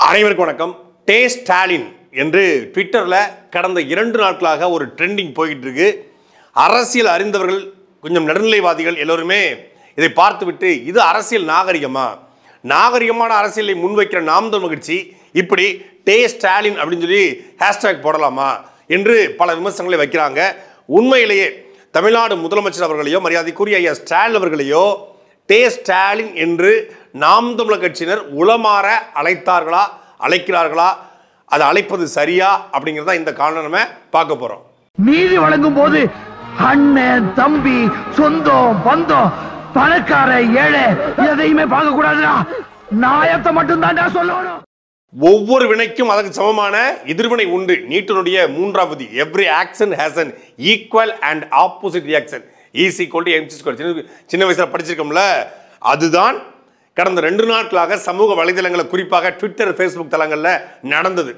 அனைவருக்கும் வணக்கம் டே ஸ்டாலின் என்று ட்விட்டரில் கடந்த இரண்டு நாட்களாக ஒரு ட்ரெண்டிங் போய்கிட்டு இருக்கு அரசியல் அறிந்தவர்கள் கொஞ்சம் நடுநிலைவாதிகள் எல்லோருமே இதை பார்த்துவிட்டு இது அரசியல் நாகரிகமா நாகரிகமான அரசியலை முன்வைக்கிற நாம் தமிழ் மகிழ்ச்சி இப்படி டே ஸ்டாலின் அப்படின்னு சொல்லி ஹேஷ்டேக் போடலாமா என்று பல விமர்சனங்களை வைக்கிறாங்க உண்மையிலேயே தமிழ்நாடு முதலமைச்சர் அவர்களையோ மரியாதைக்குரிய ஐயா ஸ்டாலின் அவர்களையோ டே ஸ்டாலின் என்று நாம் தமிழர் கட்சியினர் உளமாற அழைத்தார்களா அழைக்கிறார்களா அதை அழைப்பது சரியா அப்படிங்கிறத இந்த காணொளி நம்ம பார்க்க போறோம் நீதி வழங்கும் போது அண்ணன் தம்பி சொந்தம் பந்தம் பணக்கார ஏழை எதையுமே பார்க்க கூடாதுடா நாயத்தை மட்டும் தான்டா சொல்லணும் ஒவ்வொரு வினைக்கும் அதற்கு சமமான எதிர்வினை உண்டு நீட்டினுடைய மூன்றாவது every action has an equal and opposite reaction E is கொண்டு எம்சி ஸ்கொயர் சின்ன சின்ன வயசில் படிச்சிருக்கோம்ல அதுதான் கடந்த ரெண்டு நாட்களாக சமூக வலைதளங்களை குறிப்பாக ட்விட்டர் ஃபேஸ்புக் தளங்களில் நடந்தது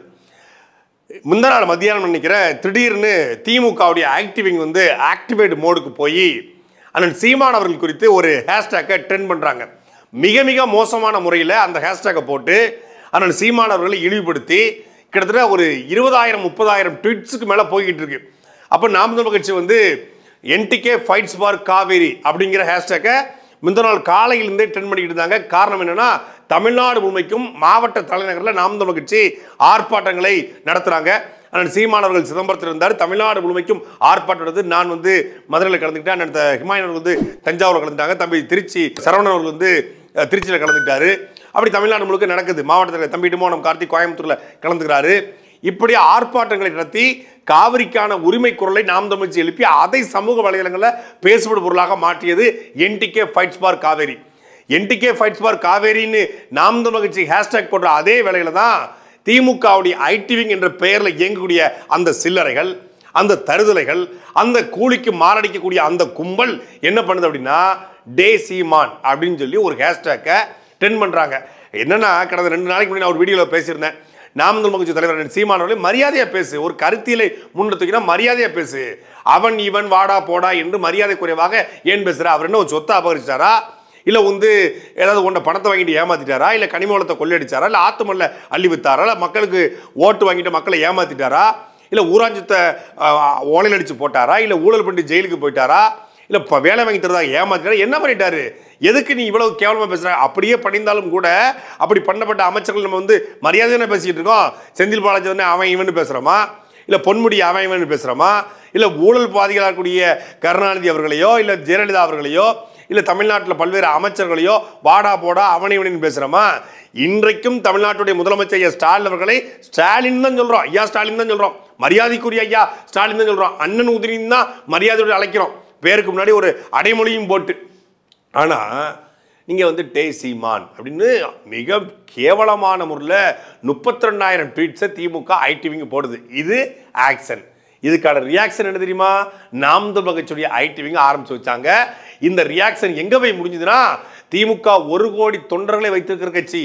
முந்தா நாள் மத்தியானம் நினைக்கிறேன் திடீர்னு திமுகவுடைய ஆக்டிவிங் வந்து ஆக்டிவேட் மோடுக்கு போய் அண்ணன் சீமான் அவர்கள் குறித்து ஒரு ஹேஷ்டேக்கை ட்ரெண்ட் பண்ணுறாங்க மிக மிக மோசமான முறையில் அந்த ஹேஷ்டேக்கை போட்டு அண்ணன் சீமான் அவர்களை இழிவுபடுத்தி கிட்டத்தட்ட ஒரு இருபதாயிரம் முப்பதாயிரம் ட்வீட்ஸுக்கு மேலே போய்கிட்டு இருக்கு அப்போ நாம் தமிழ் கட்சி வந்து என்டிகே ஃபைட்ஸ் ஃபார் காவேரி அப்படிங்கிற ஹேஷ்டேக்கை முந்தின நாள் காலையிலிருந்தே ட்ரெண்ட் பண்ணிக்கிட்டு இருந்தாங்க காரணம் என்னன்னா தமிழ்நாடு முழுமைக்கும் மாவட்ட தலைநகரில் நாம் தமிழ் கட்சி ஆர்ப்பாட்டங்களை நடத்துறாங்க அண்ணன் சீமானவர்கள் சிதம்பரத்தில் இருந்தார் தமிழ்நாடு முழுமைக்கும் ஆர்ப்பாட்டம் நடந்து நான் வந்து மதுரையில் கலந்துக்கிட்டேன் அண்ணன் த- ஹிமாயன் அவர்கள் வந்து தஞ்சாவூரில் கலந்துட்டாங்க தம்பி திருச்சி சரவணன் அவர்கள் வந்து அஹ், திருச்சியில் கலந்துக்கிட்டாரு அப்படி தமிழ்நாடு முழுக்க நடக்குது மாவட்டத்தில் தம்பி இடுமோனம் கார்த்திக் கோயம்புத்தூரில் கலந்துக்கிறாரு இப்படி ஆர்ப்பாட்டங்களை நடத்தி காவிரிக்கான உரிமை குரலை நாம் தமிழ்ச்சி எழுப்பி அதை சமூக வலைதளங்களில் பேசுபடு பொருளாக மாற்றியது NTK fights for Kaveri NTK fights for காவேரின்னு நாம் தமிழ் கட்சி ஹேஷ்டேக் போடுற அதே வேளையில தான் திமுகவுடைய ஐடிவிங் என்ற பெயரில் இயங்கக்கூடிய அந்த சில்லறைகள் அந்த தருதலைகள் அந்த கூலிக்கு மாரடிக்கக்கூடிய அந்த கும்பல் என்ன பண்ணுது அப்படின்னா டே சீமான் அப்படின்னு சொல்லி ஒரு ஹேஷ்டேக்கை ட்ரெண்ட் பண்ணுறாங்க என்னன்னா கடந்த ரெண்டு நாளைக்கு முன்னாடி நான் ஒரு வீடியோவில் பேசியிருந்தேன் நாம் தமிழ் கட்சி தலைவர் அண்ணன் சீமான் அவர்களே மரியாதையா பேசு ஒரு கருத்தியலை முன்னெடுத்துக்கினா மரியாதையா பேசு அவன் இவன் வாடா போடா என்று மரியாதை குறைவாக ஏன் பேசுற அவர் என்ன ஒரு சொத்தை அபகரிச்சாரா இல்ல வந்து ஏதாவது உன்னை பணத்தை வாங்கிட்டு ஏமாத்திட்டாரா இல்ல கனிம வளத்தை கொள்ளையடிச்சாரா இல்ல ஆத்துமல்ல அள்ளி வித்தாரா இல்ல மக்களுக்கு ஓட்டு வாங்கிட்டு மக்களை ஏமாத்திட்டாரா இல்ல ஊராஞ்சத்தை ஆஹ், ஓலையில் அடிச்சு போட்டாரா இல்ல ஊழல் பண்ணி ஜெயிலுக்கு போயிட்டாரா இல்ல இப்ப வேலை வாங்கி தரதா ஏமாத்திட்டாரா என்ன பண்ணிட்டாரு எதுக்கு நீ இவ்வளவு கேவலமா பேசுற அப்படியே பண்ணியிருந்தாலும் கூட அப்படி பண்ணப்பட்ட அமைச்சர்கள் நம்ம வந்து மரியாதையான பேசிட்டு இருக்கோம் செந்தில் பாலாஜி வந்து அவன் இவன் பேசுறோமா இல்ல பொன்முடி அவன் இவன் பேசுறோமா இல்ல ஊழல் பாதிகளாக இருக்கக்கூடிய கருணாநிதி அவர்களையோ இல்ல ஜெயலலிதா அவர்களையோ இல்ல தமிழ்நாட்டில் பல்வேறு அமைச்சர்களையோ வாடா போடா அவனை இவனின்னு பேசுறோமா இன்றைக்கும் தமிழ்நாட்டுடைய முதலமைச்சர் ஐயா ஸ்டாலின் அவர்களை ஸ்டாலின் தான் சொல்றோம் ஐயா ஸ்டாலின் தான் சொல்றோம் மரியாதைக்குரிய ஐயா ஸ்டாலின் தான் சொல்றோம் அண்ணன் உதிரின்னு தான் மரியாதையோடு அழைக்கிறோம் பேருக்கு முன்னாடி ஒரு அடைமொழியும் போட்டு ஆனா நீங்க வந்து டே சீமான் அப்படின்னு மிக கேவலமான முறையில் முப்பத்தி ரெண்டாயிரம் ட்வீட்ஸை திமுக ஐடிவிங்க போடுது இது ஆக்ஷன் இதுக்கான ரியாக்ஷன் என்ன தெரியுமா நாம் தமிழ் கட்சியுடைய ஐடிவிங்க ஆரம்பிச்சு வச்சாங்க இந்த ரியாக்ஷன் எங்க போய் முடிஞ்சதுன்னா திமுக ஒரு கோடி தொண்டர்களை வைத்திருக்கிற கட்சி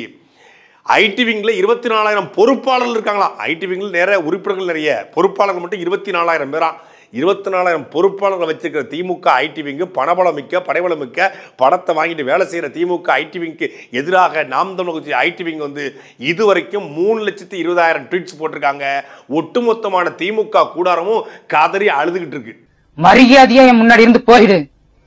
ஐடி விங்ல இருபத்தி நாலாயிரம் பொறுப்பாளர்கள் இருக்காங்களாம் ஐடி விங்ல நிறைய உறுப்பினர்கள் நிறைய பொறுப்பாளர்கள் மட்டும் இருபத்தி நாலாயிரம் பேரா இருபத்தி நாலாயிரம் பொறுப்பாளர்கள் வச்சிருக்கிற திமுக ஐடி விங்கு பணபலம் மிக்க படைபலம் மிக்க பணத்தை வாங்கிட்டு வேலை செய்கிற திமுக ஐடி விங்க்கு எதிராக நாம் தமிழ் கட்சி ஐடி விங் வந்து இதுவரைக்கும் மூணு லட்சத்தி இருபதாயிரம் ட்வீட்ஸ் போட்டிருக்காங்க ஒட்டுமொத்தமான திமுக கூடாரமும் கதறி அழுதுகிட்டு இருக்கு மரியாதையா என் முன்னாடி இருந்து போயிடு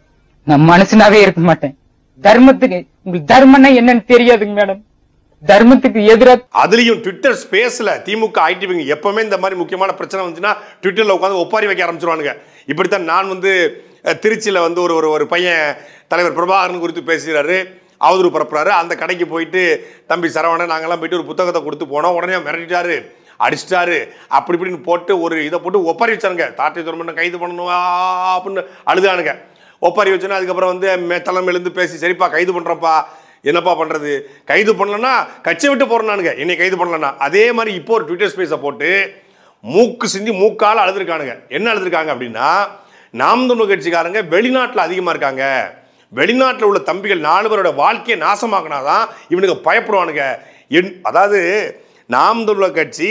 நான் மனுஷனாவே இருக்க மாட்டேன் தர்மத்துக்கு உங்களுக்கு தர்மம்னா என்னன்னு தெரியாதுங்க மேடம் தர்மத்துக்கு எதிரா அதுலயும் ட்விட்டர் ஸ்பேஸ்ல திமுக ஐடி விங் எப்பவுமே இந்த மாதிரி முக்கியமான பிரச்சனை வந்துச்சுன்னா ட்விட்டர்ல உட்காந்து ஒப்பாரி வைக்க ஆரம்பிச்சிருவானுங்க இப்படித்தான் நான் வந்து அஹ், திருச்சியில வந்து ஒரு ஒரு ஒரு பையன் தலைவர் பிரபாகரன் குறித்து பேசுகிறாரு அவதூறு பரப்புறாரு அந்த கடைக்கு போயிட்டு தம்பி சரவணன் நாங்கெல்லாம் போயிட்டு ஒரு புத்தகத்தை கொடுத்து போனோம் உடனே மிரட்டிட்டாரு அடிச்சிட்டாரு அப்படி இப்படின்னு போட்டு ஒரு இதை போட்டு ஒப்பாரி வச்சானுங்க தாட்டை துறமண்டம் கைது பண்ணணும் ஆ, அப்படின்னு அழுதானுங்க ஒப்பாரி வச்சோன்னா அதுக்கப்புறம் வந்து மே- தலைமை எழுந்து பேசி சரிப்பா கைது பண்றோம்ப்பா என்னப்பா பண்றது கைது பண்ணலன்னா கட்சியை விட்டு போறானுங்க என்னை கைது பண்ணலன்னா அதே மாதிரி இப்போ ஒரு ட்விட்டர் ஸ்பேஸை போட்டு மூக்கு சிந்தி மூக்கால அழுதுருக்கானுங்க என்ன அழுதுருக்காங்க அப்படின்னா நாம் தமிழ் கட்சிக்காரங்க வெளிநாட்டில் அதிகமாக இருக்காங்க வெளிநாட்டில் உள்ள தம்பிகள் நாலு பேரோட வாழ்க்கையை நாசமாக்கினாதான் இவனுக்கு பயப்படுவானுங்க என் அதாவது நாம் தமிழர் கட்சி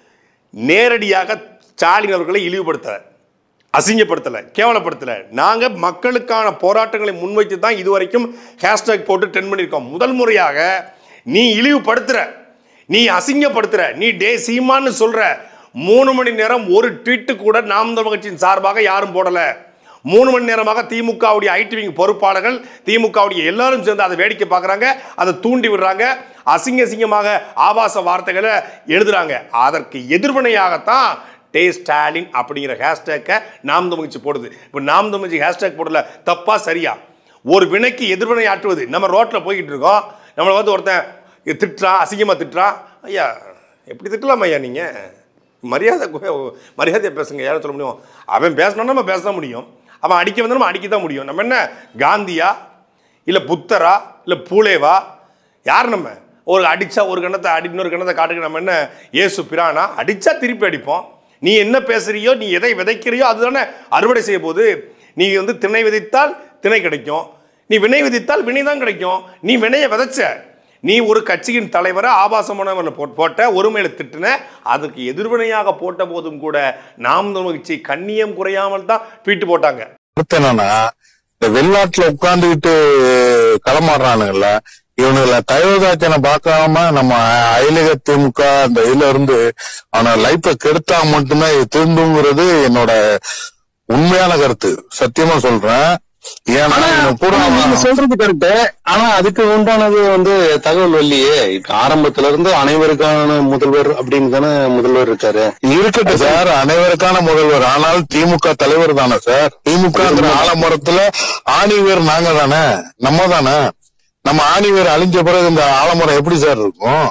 நேரடியாக ஸ்டாலின் அவர்களை இழிவுபடுத்தலை அசிங்கப்படுத்தலை கேவலப்படுத்தலை நாங்கள் மக்களுக்கான போராட்டங்களை முன்வைத்து தான் இதுவரைக்கும் ஹேஷ்டேக் போட்டு ட்ரெண்ட் பண்ணியிருக்கோம் முதல் முறையாக நீ இழிவுபடுத்துற நீ அசிங்கப்படுத்துற நீ டே சீமான்னு சொல்ற மூணு மணி நேரம் ஒரு ட்வீட்டு கூட நாம் தமிழ் கட்சியின் சார்பாக யாரும் போடல மூணு மணி நேரமாக திமுகவுடைய ஐடி விங் பொறுப்பாளர்கள் திமுகவுடைய எல்லாரும் சேர்ந்து அதை வேடிக்கை பார்க்குறாங்க அதை தூண்டி விடுறாங்க அசிங்க அசிங்கமாக ஆபாச வார்த்தைகளை எழுதுறாங்க அதற்கு எதிர்வினையாகத்தான் டே ஸ்டாலின் அப்படிங்கிற ஹேஷ்டேக்கை நாம் தமிழ்ச்சி போடுது இப்போ நாம் தமிழ்ச்சி ஹேஷ்டேக் போடல தப்பா சரியா ஒரு வினைக்கு எதிர்வினை ஆற்றுவது நம்ம ரோட்டில் போய்கிட்டு இருக்கோம் நம்மளை வந்து ஒருத்தன் திட்டுறான் அசிங்கமாக திட்டுறான் ஐயா எப்படி திட்டலாம் ஐயா நீங்கள் மரியாதை கு- மரியாதையை பேசுங்க யாரும் சொல்ல முடியும் அவன் பேசணும்னா நம்ம பேச தான் முடியும் அவன் அடிக்க வந்து நம்ம அடிக்க தான் முடியும் நம்ம என்ன காந்தியா இல்லை புத்தரா இல்லை பூலேவா யார் நம்ம ஒரு அடிச்சா ஒரு கணத்தை அடி இன்னொரு கணத்தை காட்டுக்கு நம்ம என்ன ஏசு பிரானா அடிச்சா திருப்பி அடிப்போம் நீ என்ன பேசுறியோ நீ எதை விதைக்கிறியோ அதுதானே அறுவடை செய்ய போகுது நீ வந்து திணை விதைத்தால் திணை கிடைக்கும் நீ வினை விதைத்தால் வினை தான் கிடைக்கும் நீ வினையை விதைச்ச நீ ஒரு கட்சியின் தலைவரை ஆபாசமானவர்களை போ- போட்ட ஒருமையில திட்டுன அதுக்கு எதிர்வினையாக போட்ட போதும் கூட நாம் தமிழ் கட்சி கண்ணியம் குறையாமல் தான் ட்வீட் போட்டாங்க கருத்து என்னன்னா இந்த வெளிநாட்டுல உட்கார்ந்துகிட்டு களமாடுறானுங்கல்ல இவனுங்களை தயவுதாச்சனை பார்க்காம நம்ம அயலக திமுக அந்த இதுல இருந்து அவனை லைஃப கெடுத்தா மட்டும்தான் இது திருந்துங்கிறது என்னோட உண்மையான கருத்து சத்தியமா சொல்றேன் ஏன்னா இவன் பூரா ஆனா நீங்க சொல்றது கரெக்ட் ஆனா அதுக்கு உண்டானது வந்து தகவல் இல்லையே இப்ப ஆரம்பத்துல இருந்து அனைவருக்கான முதல்வர் அப்படின்னு தானே முதல்வர் இருக்காரு இருக்கட்டும் சார் அனைவருக்கான முதல்வர் ஆனால் திமுக தலைவர் தானே சார் திமுகங்கிற ஆலமரத்துல ஆணிவேர் நாங்க தானே நம்ம தானே நம்ம ஆணிவேர் அழிஞ்ச பிறகு இந்த ஆலமரம் எப்படி சார் இருக்கும்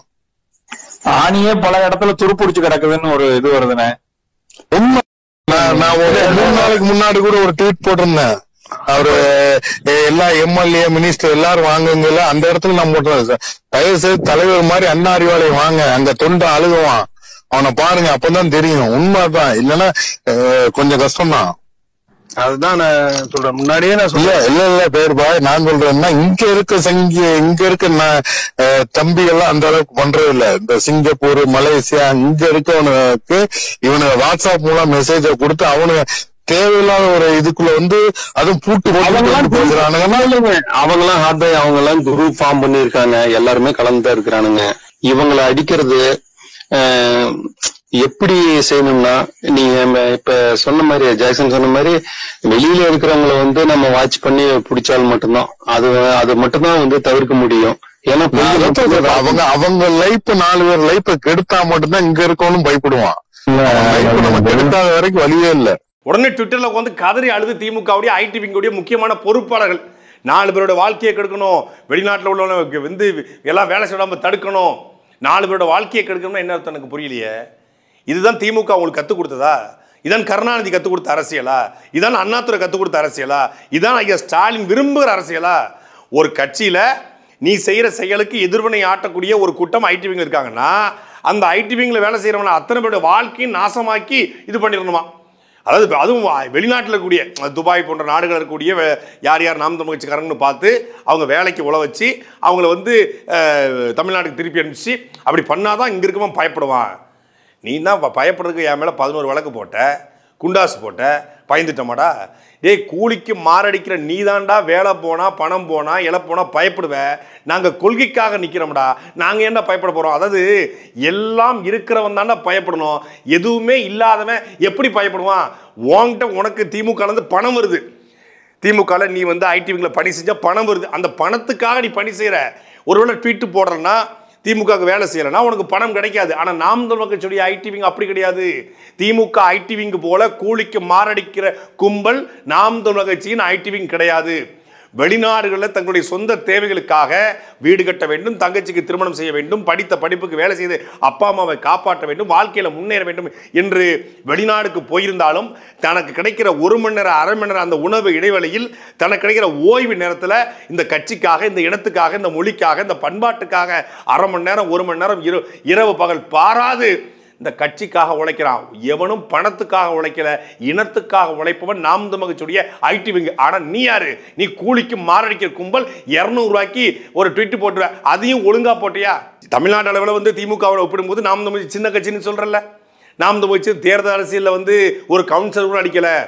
ஆணியே பல இடத்துல துருப்பிடிச்சு கிடக்குதுன்னு ஒரு இது வருதுண்ணே உண்மை நான் நான் ஒரு மூணு நாளைக்கு முன்னாடி கூட ஒரு ட்வீட் போட்டிருந்தேன் அவரு எ- எல்லா எம்எல்ஏ மினிஸ்டர் எல்லாரும் வாங்குங்கல்ல அந்த இடத்துல நான் போட்டுறேன் சார் தயவு செய்து தலைவர் மாதிரி அண்ணா அறிவாலய வாங்க அங்க தொண்டை அழுகுவான் அவனை பாருங்க அப்பதான் தெரியும் உண்மைதான் இல்லைன்னா அஹ், கொஞ்சம் கஷ்டம்தான் அதுதான் நான் சொல்றேன் முன்னாடியே நான் இல்ல சொல்றேன் இல்ல இல்ல பேர் பாய் நான் சொல்றேன்னா இங்க இருக்க சங்கி இங்க இருக்க ந- அஹ், தம்பி எல்லாம் அந்த அளவுக்கு பண்றது இல்ல இந்த சிங்கப்பூர் மலேசியா இங்க இருக்கவனுக்கு இவனுக்கு வாட்ஸ்அப் மூலம் மெசேஜ கொடுத்து அவனுக்கு தேவையில்லாத ஒரு இதுக்குள்ள வந்து அதுவும் பூட்டு போட்டு அவங்கெல்லாம் வந்து பேசுறானுங்கன்னா அவங்கெல்லாம் ஹார்ட் பை அவங்க எல்லாம் குரூப் ஃபார்ம் பண்ணிருக்காங்க எல்லாருமே கலந்து தான் இருக்கிறானுங்க இவங்களை அடிக்கிறது அஹ், எப்படி செய்யணும்னா நீங்க ம- இப்ப சொன்ன மாதிரி ஜாக்சன் சொன்ன மாதிரி வெளியில இருக்கிறவங்கள வந்து நம்ம வாட்ச் பண்ணி பிடிச்சால் மட்டும்தான் அது அது மட்டும்தான் வந்து தவிர்க்க முடியும் ஏன்னா நான் அதான் சொல்றேன். அவங்க அவங்க லைஃப் நாலு பேர் லைஃப் கெடுத்தா மட்டும்தான் இங்க இருக்கவனும் பயப்படுவான் லைஃப் நம்ம கெடுத்தாத வரைக்கும் வழியே இல்ல உடனே ட்விட்டர்ல வந்து கதறி அழுது திமுகவுடைய ஐடி விங்குடைய முக்கியமான பொறுப்பாளர்கள் நாலு பேரோட வாழ்க்கையை கெடுக்கணும் வெளிநாட்டில் உள்ளவங்க வந்து எல்லாம் வேலை செய்யாம தடுக்கணும் நாலு பேரோட வாழ்க்கையை கெடுக்கணும்னா என்ன அர்த்தம் எனக்கு புரியலையே இதுதான் திமுக உங்களுக்கு கற்றுக் கொடுத்ததா இதான் கருணாநிதி கற்றுக் கொடுத்த அரசியலா இதான் அண்ணாதுரை கற்றுக் கொடுத்த அரசியலா இதான் ஐயா ஸ்டாலின் விரும்புகிற அரசியலா ஒரு கட்சியில நீ செய்யற செயலுக்கு எதிர்வினை ஆட்டக்கூடிய ஒரு கூட்டம் ஐடி விங்க இருக்காங்கன்னா அந்த ஐடி விங்ல வேலை செய்யறவன அத்தனை பேரோட வாழ்க்கையை நாசமாக்கி இது பண்ணிடணுமா அதாவது இப்ப அதுவும் வெளிநாட்டில் இருக்கக்கூடிய அஹ், துபாய் போன்ற நாடுகள் இருக்கக்கூடிய வே- யார் யார் நாம் தமிழ் கட்சிக்காரங்கன்னு பார்த்து அவங்க வேலைக்கு உழ வச்சு அவங்கள வந்து அஹ், தமிழ்நாட்டுக்கு திருப்பி அனுப்பிச்சு அப்படி பண்ணாதான் இங்கே இருக்கவன் பயப்படுவான் நீ தான் ப- பயப்படுறதுக்கு என் மேலே பதினோரு வழக்கு போட்ட குண்டாசு போட்ட பயந்துட்டமாடா டேய் கூலிக்கு மாரடிக்கிற நீதாண்டா வேலை போனா பணம் போனா இழ போனா பயப்படுவ நாங்கள் கொள்கைக்காக நிற்கிறோம்டா நாங்கள் என்ன பயப்பட போகிறோம் அதாவது எல்லாம் இருக்கிறவன் தாண்டா பயப்படணும் எதுவுமே இல்லாதவன் எப்படி பயப்படுவான் உன்கிட்ட உனக்கு திமுக இருந்து பணம் வருது திமுகவில் நீ வந்து ஐடிவிங்கள பணி செஞ்சா பணம் வருது அந்த பணத்துக்காக நீ பணி செய்கிற ஒருவேளை ட்வீட்டு போடுறேன்னா திமுகவுக்கு வேலை செய்யலைன்னா உனக்கு பணம் கிடைக்காது ஆனால் நாம் தமிழ் கட்சியுடைய ஐடிவிங் அப்படி கிடையாது திமுக ஐடிவிங் போல கூலிக்கு மாரடிக்கிற கும்பல் நாம் தமிழ் கட்சியின் ஐடிவிங் கிடையாது வெளிநாடுகளில் தங்களுடைய சொந்த தேவைகளுக்காக வீடு கட்ட வேண்டும் தங்கச்சிக்கு திருமணம் செய்ய வேண்டும் படித்த படிப்புக்கு வேலை செய்து அப்பா அம்மாவை காப்பாற்ற வேண்டும் வாழ்க்கையில் முன்னேற வேண்டும் என்று வெளிநாடுக்கு போயிருந்தாலும் தனக்கு கிடைக்கிற ஒரு மணி நேரம் அரை மணி நேரம் அந்த உணவு இடைவெளியில் தனக்கு கிடைக்கிற ஓய்வு நேரத்தில் இந்த கட்சிக்காக இந்த இனத்துக்காக இந்த மொழிக்காக இந்த பண்பாட்டுக்காக அரை மணி நேரம் ஒரு மணி நேரம் இரு இரவு பகல் பாராது இந்த கட்சிக்காக உழைக்கிறான் எவனும் பணத்துக்காக உழைக்கல இனத்துக்காக உழைப்பவன் நாம் தமிழ்ச்சியுடைய ஐடி விங் ஆனா நீ யாரு நீ கூலிக்கு மாரடிக்கிற கும்பல் 200 ரூபாய்க்கு ஒரு ட்வீட் போட்டுருவ அதையும் ஒழுங்கா போட்டியா தமிழ்நாடு அளவில் வந்து திமுகவோட ஒப்பிடும்போது நாம் தமிழ் சின்ன கட்சின்னு சொல்றல நாம் தமிழ்ச்சி தேர்தல் அரசியலில் வந்து ஒரு கவுன்சிலர் கூட அடிக்கல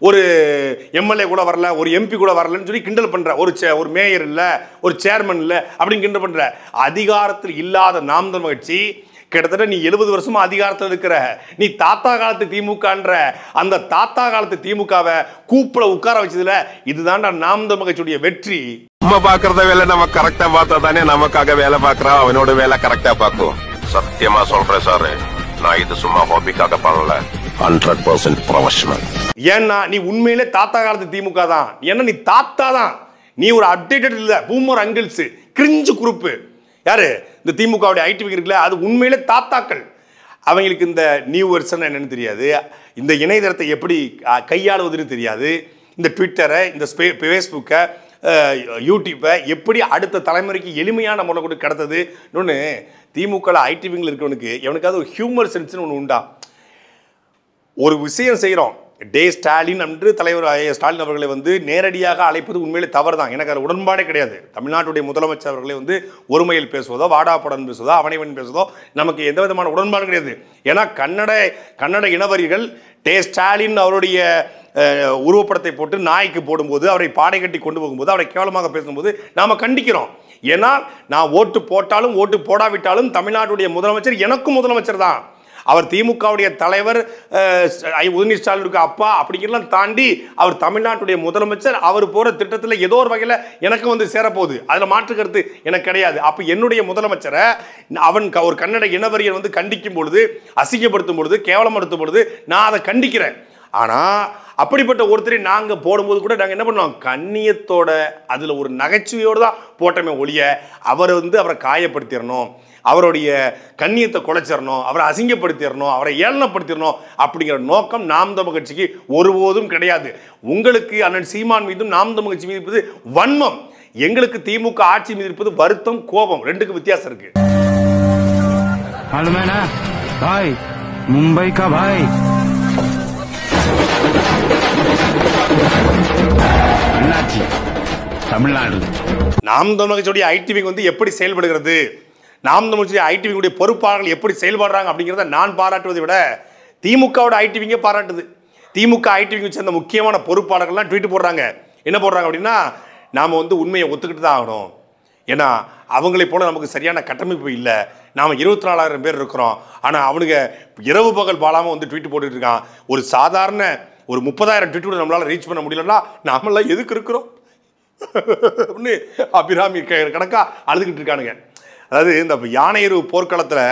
ஒரு எம்எல்ஏ கூட வரல ஒரு எம்பி கூட வரலன்னு சொல்லி கிண்டல் பண்ற ஒரு சே- ஒரு மேயர் இல்ல ஒரு சேர்மன் இல்ல அப்படின்னு கிண்டல் பண்ற அதிகாரத்தில் இல்லாத நாம் தமிழ் கட்சி கிட்டத்தட்ட நீ எழுபது வருஷமா அதிகாரத்தில் இருக்கிற நீ தாத்தா காலத்து திமுகன்ற அந்த தாத்தா காலத்து திமுகவை கூப்பிட உட்கார வச்சதுல இதுதான்டா நாம் தமிழ் கட்சியுடைய வெற்றி நம்ம பாக்குறத வேலை நம்ம கரெக்டா பார்த்தா தானே நமக்காக வேலை பாக்குறான் அவனோட வேலை கரெக்டா பார்க்கும் சத்தியமா சொல்றேன் சார் நான் இது சும்மா ஹாபிக்காக பண்ணல ஹண்ட்ரட் பர்சன்ட் ப்ரொஃபஷனல் ஏன்னா நீ உண்மையிலே தாத்தா காலத்து திமுக தான் ஏன்னா நீ தாத்தா தான் நீ ஒரு அப்டேட்டட் இல்ல பூமர் அங்கிள்ஸ் கிரிஞ்சு குரூப்பு யாரு இந்த திமுகவுடைய ஐடி இருக்குல்ல அது உண்மையிலே தாத்தாக்கள் அவங்களுக்கு இந்த நியூ வெர்ஷன் என்னன்னு தெரியாது இந்த இணையதளத்தை எப்படி அஹ், கையாளுவதுன்னு தெரியாது இந்த ட்விட்டரை இந்த ஸ்பே- ஃபேஸ்புக்கை அஹ், யூடியூப்பை எப்படி அடுத்த தலைமுறைக்கு எளிமையான முறை கொண்டு கடத்தது இன்னொன்று திமுக ஐடிவிங்கில் இருக்கவனுக்கு எவனுக்காவது ஒரு ஹியூமர் சென்ஸ்னு ஒன்று உண்டா ஒரு விஷயம் செய்கிறோம் டே ஸ்டாலின் என்று தலைவர் ஐயா ஸ்டாலின் அவர்களை வந்து நேரடியாக அழைப்பது உண்மையிலே தவறு தான் எனக்கு அது உடன்பாடே கிடையாது தமிழ்நாட்டுடைய முதலமைச்சர் அவர்களை வந்து ஒருமையில் பேசுவதோ வாடாப்படன் பேசுவதோ அவனைவன் பேசுவதோ நமக்கு எந்த விதமான உடன்பாடும் கிடையாது ஏன்னா கன்னட கன்னட இனவரிகள் டே ஸ்டாலின் அவருடைய அஹ், உருவப்படத்தை போட்டு நாய்க்கு போடும்போது அவரை பாடை கட்டி கொண்டு போகும்போது அவரை கேவலமாக பேசும்போது நாம கண்டிக்கிறோம் ஏன்னா நான் ஓட்டு போட்டாலும் ஓட்டு போடாவிட்டாலும் தமிழ்நாட்டுடைய முதலமைச்சர் எனக்கும் முதலமைச்சர் தான் அவர் திமுகவுடைய தலைவர் அஹ், ஐ உதயநிதி ஸ்டாலினுக்கு அப்பா அப்படிங்கிறலாம் தாண்டி அவர் தமிழ்நாட்டுடைய முதலமைச்சர் அவர் போற திட்டத்தில் ஏதோ ஒரு வகையில் எனக்கு வந்து சேரப்போகுது அதில் மாற்று கருத்து எனக்கு கிடையாது அப்போ என்னுடைய முதலமைச்சரை அவன் க- ஒரு கன்னட இனவரியன் வந்து கண்டிக்கும் பொழுது அசிங்கப்படுத்தும் பொழுது கேவலப்படுத்தும் பொழுது நான் அதை கண்டிக்கிறேன் ஆனால் அப்படிப்பட்ட ஒருத்தரை நாங்கள் போடும்போது கூட நாங்கள் என்ன பண்ணோம் கண்ணியத்தோட அதில் ஒரு நகைச்சுவையோடு தான் போட்டோமே ஒழிய அவரை வந்து அவரை காயப்படுத்திடணும் அவருடைய கண்ணியத்தை குலைச்சிடணும் அவரை அசிங்கப்படுத்திடணும் அவரை ஏளனப்படுத்திடணும் அப்படிங்கிற நோக்கம் நாம் தமிழ் கட்சிக்கு ஒருபோதும் கிடையாது உங்களுக்கு அண்ணன் சீமான் மீதும் நாம் தமிழ் கட்சி மீது இருப்பது வன்மம் எங்களுக்கு திமுக ஆட்சி மீது இருப்பது வருத்தம் கோபம் ரெண்டுக்கு வித்தியாசம் இருக்கு मालूम है ना भाई मुंबई का भाई அண்ணாச்சி தமிழ்நாடு நாம் தமிழ் கட்சியுடைய ஐடி விங் வந்து எப்படி செயல்படுகிறது நாம் தமிழ் கட்சியுடைய ஐடி விங்குடைய பொறுப்பாளர்கள் எப்படி செயல்படுறாங்க அப்படிங்கிறத நான் பாராட்டுவதை விட திமுகவோட ஐடி விங்கே பாராட்டுது திமுக ஐடி விங் சேர்ந்த முக்கியமான பொறுப்பாளர்கள்லாம் ட்வீட் போடுறாங்க என்ன போடுறாங்க அப்படின்னா நாம் வந்து உண்மையை ஒத்துக்கிட்டு தான் ஆகணும் ஏன்னா அவங்களை போல நமக்கு சரியான கட்டமைப்பு இல்லை நாம் இருபத்தி நாலாயிரம் பேர் இருக்கிறோம் ஆனால் அவனுங்க இரவு பகல் பாலாமல் வந்து ட்வீட் போட்டுட்டு இருக்கான் ஒரு சாதாரண ஒரு முப்பதாயிரம் ட்வீட் நம்மளால ரீச் பண்ண முடியலன்னா நாமெல்லாம் எதுக்கு இருக்கிறோம் அப்படின்னு அபிராமி க- கணக்கா அழுதுகிட்டு இருக்கானுங்க அதாவது இந்த யானையரு போர்க்களத்தில்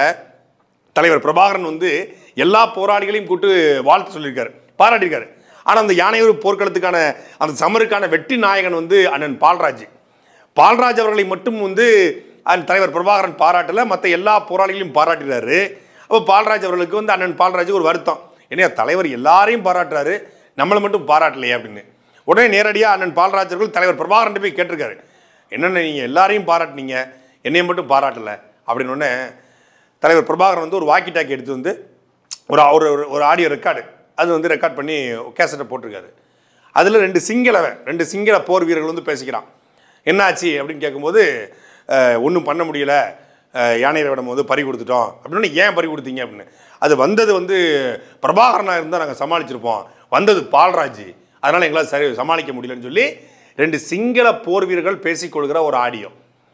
தலைவர் பிரபாகரன் வந்து எல்லா போராளிகளையும் கூட்டு வாழ்த்து சொல்லியிருக்காரு பாராட்டியிருக்காரு ஆனால் அந்த யானையூர் போர்க்களத்துக்கான அந்த சமருக்கான வெற்றி நாயகன் வந்து அண்ணன் பால்ராஜ் பால்ராஜ் அவர்களை மட்டும் வந்து அந்த தலைவர் பிரபாகரன் பாராட்டல மற்ற எல்லா போராளிகளையும் பாராட்டினாரு அப்போ பால்ராஜ் அவர்களுக்கு வந்து அண்ணன் பால்ராஜுக்கு ஒரு வருத்தம் என்னையா தலைவர் எல்லாரையும் பாராட்டுறாரு நம்மளை மட்டும் பாராட்டலையே அப்படின்னு உடனே நேரடியாக அண்ணன் பால்ராஜ் அவர்கள் தலைவர் பிரபாகரன் போய் கேட்டிருக்காரு என்னென்ன நீங்கள் எல்லாரையும் பாராட்டுனீங்க என்னையும் மட்டும் பாராட்டலை அப்படின்னு உடனே தலைவர் பிரபாகரன் வந்து ஒரு வாக்கி டாக்கி எடுத்து வந்து ஒரு ஒரு ஒரு- ஒரு ஆடியோ ரெக்கார்டு அது வந்து ரெக்கார்ட் பண்ணி கேசட்டை போட்டிருக்காரு அதில் ரெண்டு சிங்களவன் ரெண்டு சிங்கள போர் வீரர்கள் வந்து பேசிக்கிறான் என்னாச்சு அப்படின்னு கேட்கும்போது ஒன்றும் பண்ண முடியல அஹ், யானை விடம் வந்து பறி கொடுத்துட்டோம் அப்படின்னு ஏன் பறி கொடுத்தீங்க அப்படின்னு அது வந்தது வந்து பிரபாகரனாக இருந்தால் நாங்கள் சமாளிச்சிருப்போம் வந்தது பால்ராஜ் அதனால் எங்களால் சரி சமாளிக்க முடியலன்னு சொல்லி ரெண்டு சிங்கள போர் வீரர்கள் பேசிக்கொள்கிற ஒரு ஆடியோ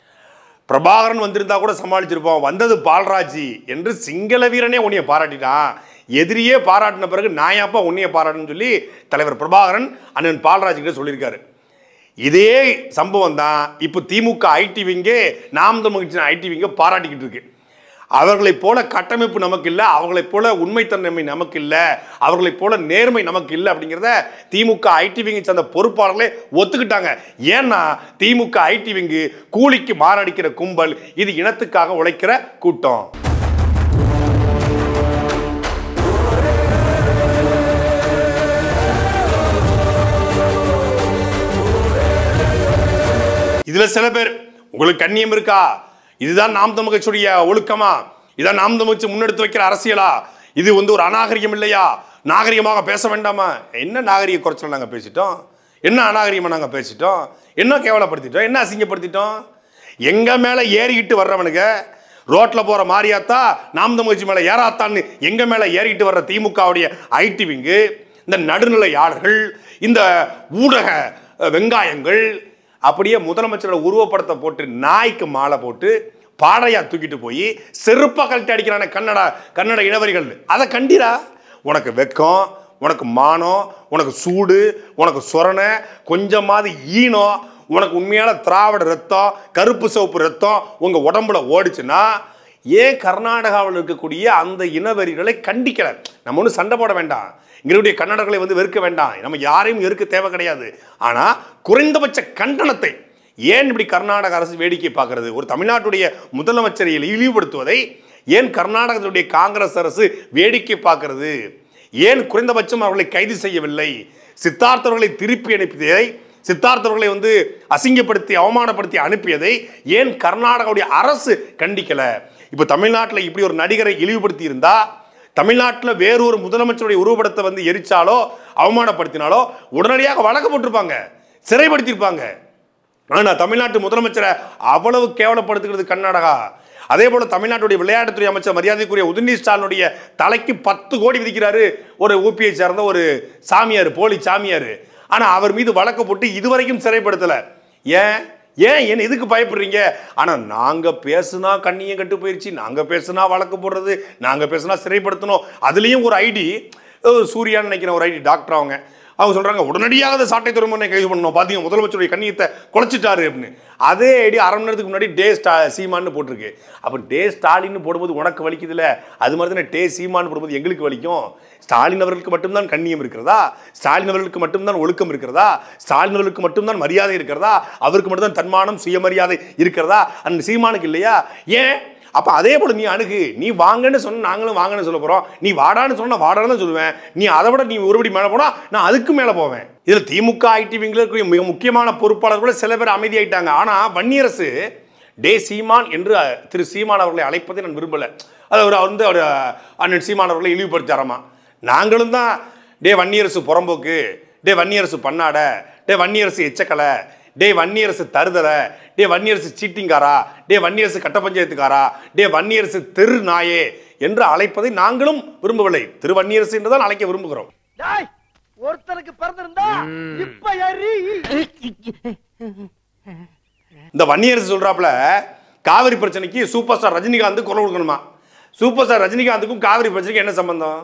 பிரபாகரன் வந்திருந்தா கூட சமாளிச்சிருப்போம் வந்தது பால்ராஜி என்று சிங்கள வீரனே உன்னைய பாராட்டிட்டான் எதிரியே பாராட்டின பிறகு நாயாப்பா உன்னைய பாராட்டுன்னு சொல்லி தலைவர் பிரபாகரன் அண்ணன் பால்ராஜ் கிட்ட சொல்லியிருக்காரு இதே சம்பவம் தான் இப்போ திமுக ஐடி விங்கே நாம் தமிழ் ஐடி விங்க பாராட்டிக்கிட்டு இருக்கு அவர்களைப் போல கட்டமைப்பு நமக்கு இல்லை அவர்களைப் போல உண்மைத்தன்மை நமக்கு இல்லை அவர்களைப் போல நேர்மை நமக்கு இல்லை அப்படிங்கிறத திமுக ஐடி விங்கை சேர்ந்த பொறுப்பாளர்களே ஒத்துக்கிட்டாங்க ஏன்னா திமுக ஐடி விங்கு கூலிக்கு மாரடிக்கிற கும்பல் இது இனத்துக்காக உழைக்கிற கூட்டம் இதுல சில பேர் உங்களுக்கு கண்ணியம் இருக்கா இதுதான் நாம் தமிழ் கட்சியுடைய ஒழுக்கமா இதான் நாம் தமிழ் கட்சி முன்னெடுத்து வைக்கிற அரசியலா இது வந்து ஒரு அநாகரிகம் இல்லையா நாகரிகமாக பேச வேண்டாமா என்ன நாகரிக குறைச்சல் நாங்க பேசிட்டோம் என்ன அநாகரிகமா நாங்க பேசிட்டோம் என்ன கேவலப்படுத்திட்டோம் என்ன அசிங்கப்படுத்திட்டோம் எங்க மேல ஏறிக்கிட்டு வர்றவனுங்க ரோட்ல போற மாரியாத்தா நாம் தமிழ் கட்சி மேல ஏறாத்தான்னு எங்க மேல ஏறிக்கிட்டு வர்ற திமுகவுடைய ஐடி விங்கு இந்த நடுநிலையாளர்கள் இந்த ஊடக அஹ், வெங்காயங்கள் அப்படியே முதலமைச்சரோட உருவப்படத்தை போட்டு நாய்க்கு மாலை போட்டு பாடையா தூக்கிட்டு போய் செருப்பா கழட்டி அடிக்கிறான கன்னடா கன்னட இனவரிகள் அதை கண்டிரா உனக்கு வெக்கம் உனக்கு மானம் உனக்கு சூடு உனக்கு சொரணை கொஞ்சமாவது ஈனம் உனக்கு உண்மையான திராவிட ரத்தம் கருப்பு சிவப்பு ரத்தம் உங்க உடம்புல ஓடிச்சுன்னா ஏன் கர்நாடகாவில் இருக்கக்கூடிய அந்த இனவெறிகளை கண்டிக்கல நம்ம ஒன்றும் சண்டை போட வேண்டாம் இங்களுடைய கன்னடர்களை வந்து வெறுக்க வேண்டாம் நம்ம யாரையும் வெறுக்க தேவை கிடையாது ஆனா குறைந்தபட்ச கண்டனத்தை ஏன் இப்படி கர்நாடக அரசு வேடிக்கை பார்க்கிறது ஒரு தமிழ்நாட்டுடைய முதலமைச்சரை இழிவுபடுத்துவதை ஏன் கர்நாடகத்துடைய காங்கிரஸ் அரசு வேடிக்கை பார்க்கிறது ஏன் குறைந்தபட்சம் அவர்களை கைது செய்யவில்லை சித்தார்த்தவர்களை திருப்பி அனுப்பியதை சித்தார்த்தவர்களை வந்து அசிங்கப்படுத்தி அவமானப்படுத்தி அனுப்பியதை ஏன் கர்நாடகாவுடைய அரசு கண்டிக்கல இப்போ தமிழ்நாட்டில் இப்படி ஒரு நடிகரை இழிவுபடுத்தி இருந்தா தமிழ்நாட்டில் வேறொரு முதலமைச்சருடைய உருவப்படத்தை வந்து எரிச்சாலோ அவமானப்படுத்தினாலோ உடனடியாக வழக்கு போட்டிருப்பாங்க சிறைப்படுத்தியிருப்பாங்க ஆனா தமிழ்நாட்டு முதலமைச்சரை அவ்வளவு கேவலப்படுத்துகிறது கர்நாடகா அதே போல தமிழ்நாட்டுடைய விளையாட்டுத்துறை அமைச்சர் மரியாதைக்குரிய உதயநிதி ஸ்டாலினுடைய தலைக்கு பத்து கோடி விதிக்கிறாரு ஒரு ஊபியை சேர்ந்த ஒரு சாமியார் போலி சாமியார் ஆனா அவர் மீது வழக்கு போட்டு இதுவரைக்கும் சிறைப்படுத்தல ஏன் ஏன் என்ன எதுக்கு பயப்படுறீங்க ஆனா நாங்க பேசுனா கண்ணியம் கட்டு போயிருச்சு நாங்க பேசுனா வழக்கு போடுறது நாங்க பேசுனா சிறைப்படுத்தணும் அதுலயும் ஒரு ஐடி சூர்யான்னு நினைக்கிறேன் ஒரு ஐடி டாக்டர் அவங்க அவங்க சொல்றாங்க உடனடியாக அந்த சாட்டை துறைமுறை கைது பண்ணணும் பாத்தீங்க முதலமைச்சருடைய கண்ணியத்தை குலைச்சிட்டாரு அப்படின்னு அதே ஐடி அரை மணி நேரத்துக்கு முன்னாடி டே ஸ்டா சீமான்னு போட்டிருக்கு அப்போ டே ஸ்டாலின்னு போடும்போது உனக்கு வலிக்குதுல அது மாதிரி தானே டே சீமான்னு போடும்போது எங்களுக்கு வலிக்கும் ஸ்டாலின் அவர்களுக்கு மட்டும்தான் கண்ணியம் இருக்கிறதா ஸ்டாலின் அவர்களுக்கு மட்டும்தான் ஒழுக்கம் இருக்கிறதா ஸ்டாலின் அவர்களுக்கு மட்டும்தான் மரியாதை இருக்கிறதா அவருக்கு மட்டும்தான் தன்மானம் சுயமரியாதை இருக்கிறதா அந்த சீமானுக்கு இல்லையா ஏன் அப்ப அதே போல நீ அணுகு நீ வாங்கன்னு சொன்ன நாங்களும் வாங்கன்னு சொல்ல போறோம் நீ வாடான்னு சொன்னா வாடான்னு தான் சொல்லுவேன் நீ அதை விட நீ ஒருபடி மேல போனா நான் அதுக்கு மேல போவேன் இதுல திமுக ஐடி விங்கில் இருக்கிற மிக முக்கியமான பொறுப்பாளர் கூட சில பேர் அமைதியாயிட்டாங்க ஆனா வன்னியரசு டே சீமான் என்று அஹ், திரு சீமான் அவர்களை அழைப்பதை நான் விரும்பல அது அவர் வந்து அவர் அண்ணன் சீமான் அவர்களை இழிவுபடுத்தாராமா நாங்களும் தான் டே வன்னியரசு புறம்போக்கு டே வன்னியரசு பண்ணாட டே வன்னியரசு எச்சக்கலை டே வன்னியரசு தருதல டே வன்னியரசு சீட்டிங்காரா டே வன்னியரசு கட்ட பஞ்சாயத்துக்காரா டே வன்னியரசு தெரு நாயே என்று அழைப்பதை நாங்களும் விரும்பவில்லை திரு வன்னியரசு என்று தான் அழைக்க விரும்புகிறோம் டேய் ஒருத்தனுக்கு பிறந்திருந்தா இப்ப எரி இந்த வன்னியரசு சொல்றாப்புல காவிரி பிரச்சனைக்கு சூப்பர் ஸ்டார் ரஜினிகாந்த் குரல் கொடுக்கணுமா சூப்பர் ஸ்டார் ரஜினிகாந்துக்கும் காவிரி பிரச்சனைக்கு என்ன சம்பந்தம்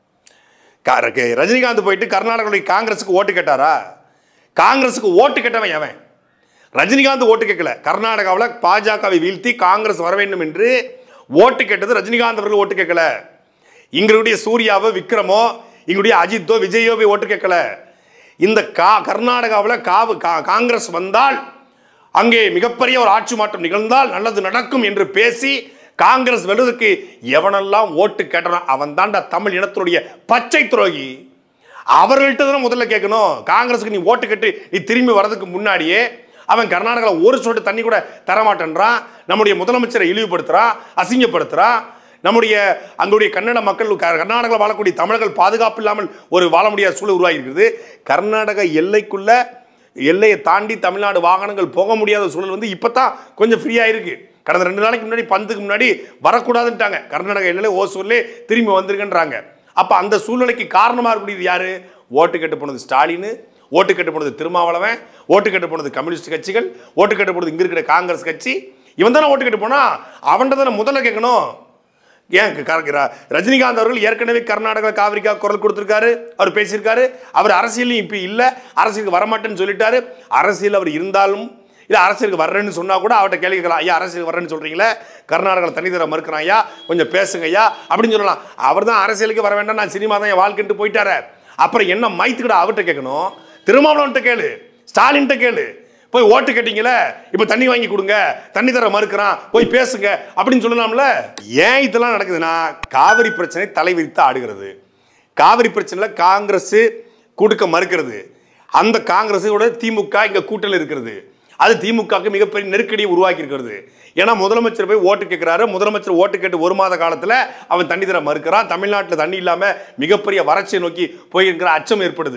கா- ர- ரஜினிகாந்த் போயிட்டு கர்நாடகாவுடைய காங்கிரஸுக்கு ஓட்டு கேட்டாரா காங்கிரஸுக்கு ஓட்டு கேட்டவன் எவன் ரஜினிகாந்த் ஓட்டு கேட்கல கர்நாடகாவில் பாஜகவை வீழ்த்தி காங்கிரஸ் வர வேண்டும் என்று ஓட்டு கேட்டது ரஜினிகாந்த் அவர்கள் ஓட்டு கேட்கல எங்களுடைய சூர்யாவோ விக்ரமோ எங்களுடைய அஜித்தோ விஜயோ போய் ஓட்டு கேட்கல இந்த கா கர்நாடகாவில் காவு கா- காங்கிரஸ் வந்தால் அங்கே மிகப்பெரிய ஒரு ஆட்சி மாற்றம் நிகழ்ந்தால் நல்லது நடக்கும் என்று பேசி காங்கிரஸ் வெல்வதற்கு எவனெல்லாம் ஓட்டு கேட்டான் அவன் தாண்டா தமிழ் இனத்தினுடைய பச்சை துரோகி அவர்கள்ட்ட தான் முதல்ல கேட்கணும் காங்கிரஸுக்கு நீ ஓட்டு கட்டு நீ திரும்பி வர்றதுக்கு முன்னாடியே அவன் கர்நாடகாவில் ஒரு சொட்டு தண்ணி கூட தரமாட்டேன்றான் நம்முடைய முதலமைச்சரை இழிவுபடுத்துறான் அசிங்கப்படுத்துறான் நம்முடைய அங்களுடைய கன்னட மக்கள் க- கர்நாடகாவில் வாழக்கூடிய தமிழர்கள் பாதுகாப்பு இல்லாமல் ஒரு வாழ முடியாத சூழல் உருவாகி இருக்குது கர்நாடக எல்லைக்குள்ள எல்லையை தாண்டி தமிழ்நாடு வாகனங்கள் போக முடியாத சூழல் வந்து இப்பதான் கொஞ்சம் ஃப்ரீயா இருக்கு கடந்த ரெண்டு நாளைக்கு முன்னாடி பந்துக்கு முன்னாடி வரக்கூடாதுன்ட்டாங்க கர்நாடக எல்லையில ஓசூர்லே திரும்பி வந்திருக்குன்றாங்க அப்ப அந்த சூழ்நிலைக்கு காரணமா இருக்கக்கூடியது யாரு ஓட்டு கட்டு போனது ஸ்டாலின் ஓட்டு கட்டு போனது திருமாவளவன் ஓட்டு கட்டு போனது கம்யூனிஸ்ட் கட்சிகள் ஓட்டு கட்டு போனது இங்க இருக்கிற காங்கிரஸ் கட்சி இவன் தானே ஓட்டு கட்டு போனா அவன்கிட்ட தானே முதல்ல கேட்கணும் ஏன் க- க- ர- ரஜினிகாந்த் அவர்கள் ஏற்கனவே கர்நாடகா காவிரிக்கா குரல் கொடுத்திருக்காரு அவர் பேசியிருக்காரு அவர் அரசியலும் இப்ப இல்ல அரசியலுக்கு வரமாட்டேன்னு சொல்லிட்டாரு அரசியல் அவர் இருந்தாலும் இல்ல அரசியலுக்கு வர்றேன்னு சொன்னா கூட அவர்கிட்ட கேள்வி கேட்கலாம் ஐயா அரசியலுக்கு வர்றேன்னு சொல்றீங்களே கர்நாடகாவில் தனி தர மறுக்கிறான் ஐயா கொஞ்சம் பேசுங்க ஐயா அப்படின்னு சொல்லலாம் அவர் தான் அரசியலுக்கு வர வேண்டாம் நான் சினிமா தான் என் வாழ்க்கைன்ட்டு போயிட்டாரு அப்புறம் என்ன மைத்துக்கிட அவர்கிட்ட கேட்கணும் திருமாவளவன்ட்ட கேளு ஸ்டாலின்ட்ட கேளு போய் ஓட்டு கேட்டீங்களே இப்போ தண்ணி வாங்கி கொடுங்க தண்ணி தர மறுக்கிறான் போய் பேசுங்க அப்படின்னு சொல்லலாம்ல ஏன் இதெல்லாம் நடக்குதுன்னா காவிரி பிரச்சனை தலைவிரித்து ஆடுகிறது காவிரி பிரச்சனையில் காங்கிரஸ் கொடுக்க மறுக்கிறது அந்த காங்கிரஸோட திமுக இங்க கூட்டல் இருக்கிறது அது திமுகவுக்கு மிகப்பெரிய நெருக்கடியை உருவாக்கி இருக்கிறது ஏன்னா முதலமைச்சர் போய் ஓட்டு கேட்கிறாரு முதலமைச்சர் ஓட்டு கேட்டு ஒரு மாத காலத்துல அவன் தண்ணி தர மறுக்கிறான் தமிழ்நாட்டில் தண்ணி இல்லாம மிகப்பெரிய வறட்சியை நோக்கி போயிருக்கிற அச்சம் ஏற்படுது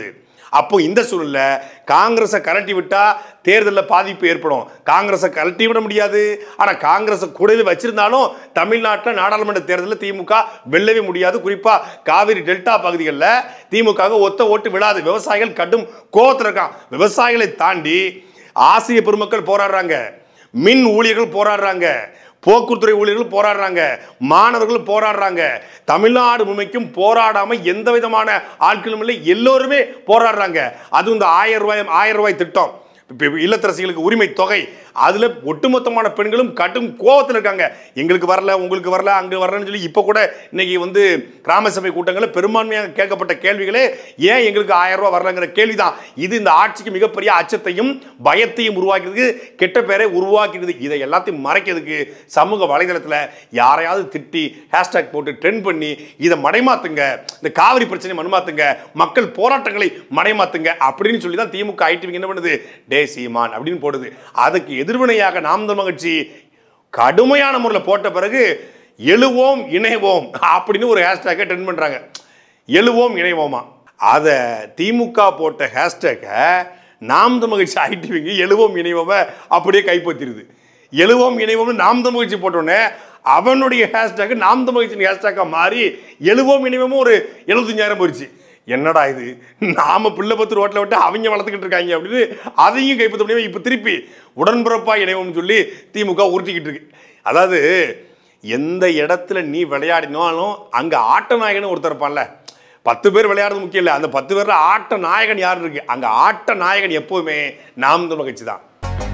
அப்போ இந்த சூழல்ல காங்கிரஸை கரட்டி விட்டா தேர்தலில் பாதிப்பு ஏற்படும் காங்கிரஸை கரட்டி விட முடியாது ஆனா காங்கிரஸை கூடவே வச்சிருந்தாலும் தமிழ்நாட்டில் நாடாளுமன்ற தேர்தலில் திமுக வெல்லவே முடியாது குறிப்பா காவிரி டெல்டா பகுதிகளில் திமுக ஒத்த ஓட்டு விழாது விவசாயிகள் கடும் கோவத்தில் இருக்கான் விவசாயிகளை தாண்டி ஆசிரிய பெருமக்கள் போராடுறாங்க மின் ஊழியர்கள் போராடுறாங்க போக்குவரத்துறை ஊழியர்கள் போராடுறாங்க மாணவர்கள் போராடுறாங்க தமிழ்நாடு முழுமைக்கும் போராடாம எந்த விதமான ஆட்களும் இல்லை எல்லோருமே போராடுறாங்க அதுவும் இந்த ஆயிரம் ரூபாய் ஆயிரம் ரூபாய் திட்டம் இப்ப இல்லத்தரசிகளுக்கு உரிமை தொகை அதுல ஒட்டுமொத்தமான பெண்களும் கடும் கோவத்தில் இருக்காங்க எங்களுக்கு வரல உங்களுக்கு வரல அங்க வரலன்னு சொல்லி இப்ப கூட இன்னைக்கு வந்து கிராம சபை கூட்டங்களில் பெரும்பான்மையாக கேட்கப்பட்ட கேள்விகளே ஏன் எங்களுக்கு ஆயிரம் ரூபாய் வரலங்கிற கேள்விதான் இது இந்த ஆட்சிக்கு மிகப்பெரிய அச்சத்தையும் பயத்தையும் உருவாக்குறதுக்கு கெட்ட பேரை உருவாக்கிடுது இதை எல்லாத்தையும் மறைக்கிறதுக்கு சமூக வலைதளத்துல யாரையாவது திட்டி ஹேஷ்டேக் போட்டு ட்ரெண்ட் பண்ணி இதை மடைமாத்துங்க இந்த காவிரி பிரச்சனை மண்மாத்துங்க மக்கள் போராட்டங்களை மடைமாத்துங்க அப்படின்னு சொல்லி தான் திமுக ஐடி என்ன பண்ணுது டே சீமான் அப்படின்னு போடுது அதுக்கு எதிர்வினையாக நாம் தமிழ் கட்சி கடுமையான முறையில் போட்ட பிறகு எழுவோம் இணைவோம் அப்படின்னு ஒரு ஹேஷ்டேக்கை ட்ரெண்ட் பண்றாங்க எழுவோம் இணைவோமா அதை திமுக போட்ட ஹேஷ்டேக்கை நாம் தமிழ் கட்சி ஐடிவிங்க எழுவோம் இணைவோம அப்படியே கைப்பற்றிடுது எழுவோம் இணைவோம்னு நாம் தமிழ் கட்சி போட்டோன்னே அவனுடைய ஹேஷ்டேக் நாம் தமிழ் கட்சியின் ஹேஷ்டேக்காக மாறி எழுவோம் இணைவோமும் ஒரு எழுபத்தஞ்சாயிரம் போயிடுச்சு என்னடா இது நாம பிள்ளை பத்து ரோட்டில் விட்டு அவங்க வளர்த்துக்கிட்டு இருக்காங்க அப்படின்னு அதையும் கைப்பற்ற முடியாம இப்போ திருப்பி உடன்பிறப்பா இணைவோம்னு சொல்லி திமுக உருட்டிக்கிட்டு இருக்கு அதாவது எந்த இடத்துல நீ விளையாடினாலும் அங்க ஆட்ட நாயகன் ஒருத்தர் இருப்பான்ல பத்து பேர் விளையாடுறது முக்கியம் இல்லை அந்த பத்து பேர்ல ஆட்ட நாயகன் யார் இருக்கு அங்க ஆட்ட நாயகன் எப்பவுமே நாம் தமிழ் கட்சி தான்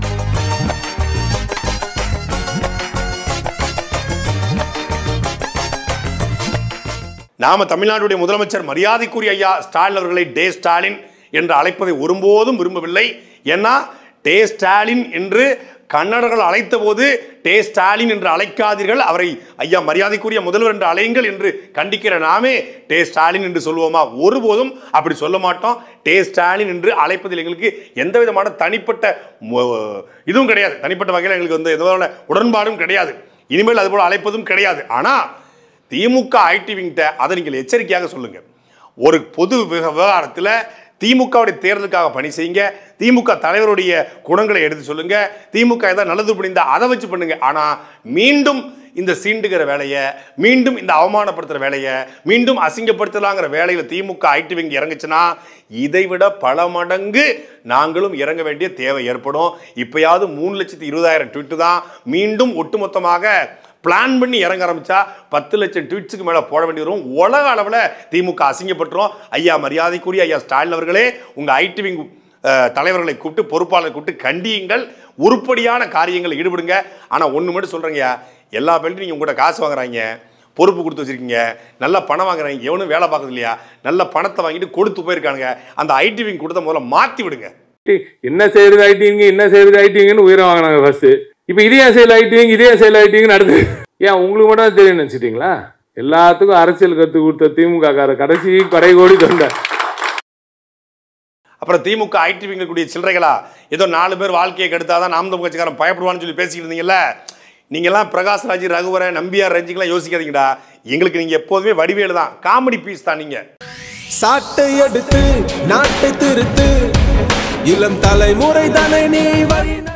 நாம தமிழ்நாட்டுடைய முதலமைச்சர் மரியாதைக்குரிய ஐயா ஸ்டாலின் அவர்களை டே ஸ்டாலின் என்று அழைப்பதை ஒருபோதும் விரும்பவில்லை ஏன்னா டே ஸ்டாலின் என்று கன்னடர்கள் அழைத்த போது டே ஸ்டாலின் என்று அழைக்காதீர்கள் அவரை ஐயா மரியாதைக்குரிய முதல்வர் என்று அழையுங்கள் என்று கண்டிக்கிற நாமே டே ஸ்டாலின் என்று சொல்லுவோமா ஒருபோதும் அப்படி சொல்ல மாட்டோம் டே ஸ்டாலின் என்று அழைப்பதில் எங்களுக்கு எந்த விதமான தனிப்பட்ட மு- இதுவும் கிடையாது தனிப்பட்ட வகையில் எங்களுக்கு வந்து எந்த விதமான உடன்பாடும் கிடையாது இனிமேல் அதுபோல் அழைப்பதும் கிடையாது ஆனால் திமுக ஐடி விங்கிட்ட அதை நீங்கள் எச்சரிக்கையாக சொல்லுங்க ஒரு பொது விவ- விவகாரத்தில் திமுகவுடைய தேர்தலுக்காக பணி செய்யுங்க திமுக தலைவருடைய குணங்களை எடுத்து சொல்லுங்க திமுக ஏதாவது நல்லது புரிந்தா அதை வச்சு பண்ணுங்க ஆனா மீண்டும் இந்த சீண்டுகிற வேலையை மீண்டும் இந்த அவமானப்படுத்துற வேலையை மீண்டும் அசிங்கப்படுத்தலாங்கிற வேலையில திமுக ஐடி விங் இறங்குச்சுன்னா இதை விட பல மடங்கு நாங்களும் இறங்க வேண்டிய தேவை ஏற்படும் இப்பயாவது மூணு லட்சத்தி இருபதாயிரம் ட்விட்டு தான் மீண்டும் ஒட்டுமொத்தமாக பிளான் பண்ணி இறங்க ஆரம்பிச்சா பத்து லட்சம் ட்வீட்ஸுக்கு மேலே போட வேண்டி வரும் உலக அளவில் திமுக அசிங்கப்பட்டுரும் ஐயா மரியாதைக்குரிய ஐயா ஸ்டாலின் அவர்களே உங்கள் ஐடி விங் தலைவர்களை கூப்பிட்டு பொறுப்பாளரை கூப்பிட்டு கண்டியுங்கள் உருப்படியான காரியங்களை ஈடுபடுங்க ஆனால் ஒன்று மட்டும் சொல்கிறேங்கய்யா எல்லா பேர்ட்டும் நீங்கள் உங்கள்கிட்ட காசு வாங்குறாங்க பொறுப்பு கொடுத்து வச்சிருக்கீங்க நல்ல பணம் வாங்குறாங்க எவனும் வேலை பார்க்கறது இல்லையா நல்ல பணத்தை வாங்கிட்டு கொடுத்து போயிருக்கானுங்க அந்த ஐடி விங் கொடுத்த முதல்ல மாற்றி விடுங்க என்ன செய்யறது ஐடிங்க என்ன செய்யறது ஐடிங்கன்னு உயிரை வாங்கினாங்க ஃபர்ஸ்ட் இப்போ இதே செயல் ஐடிங்க இதே செயல் ஐடிங்கன்னு அடுத்து ஏன் உங்களுக்கு மட்டும் தான் தெரியும் நினச்சிட்டிங்களா எல்லாத்துக்கும் அரசியல் கற்றுக் கொடுத்த திமுக கார கடைசி கடைகோடி தொண்டை அப்புறம் திமுக ஐடி விங்கக்கூடிய சில்லறைகளா ஏதோ நாலு பேர் வாழ்க்கையை கெடுத்தாதான் நாம் தமிழ் கட்சிக்காரன் பயப்படுவான்னு சொல்லி பேசிக்கிட்டு இருந்தீங்கல்ல நீங்கெல்லாம் பிரகாஷ் ராஜ் ரகுவரன் நம்பியார் ரஞ்சிக்கெல்லாம் யோசிக்காதீங்கடா எங்களுக்கு நீங்க எப்போதுமே வடிவேலு தான் காமெடி பீஸ் தான் நீங்க சாட்டை எடுத்து நாட்டை திருத்து இளம் தலைமுறை தானே நீ வழி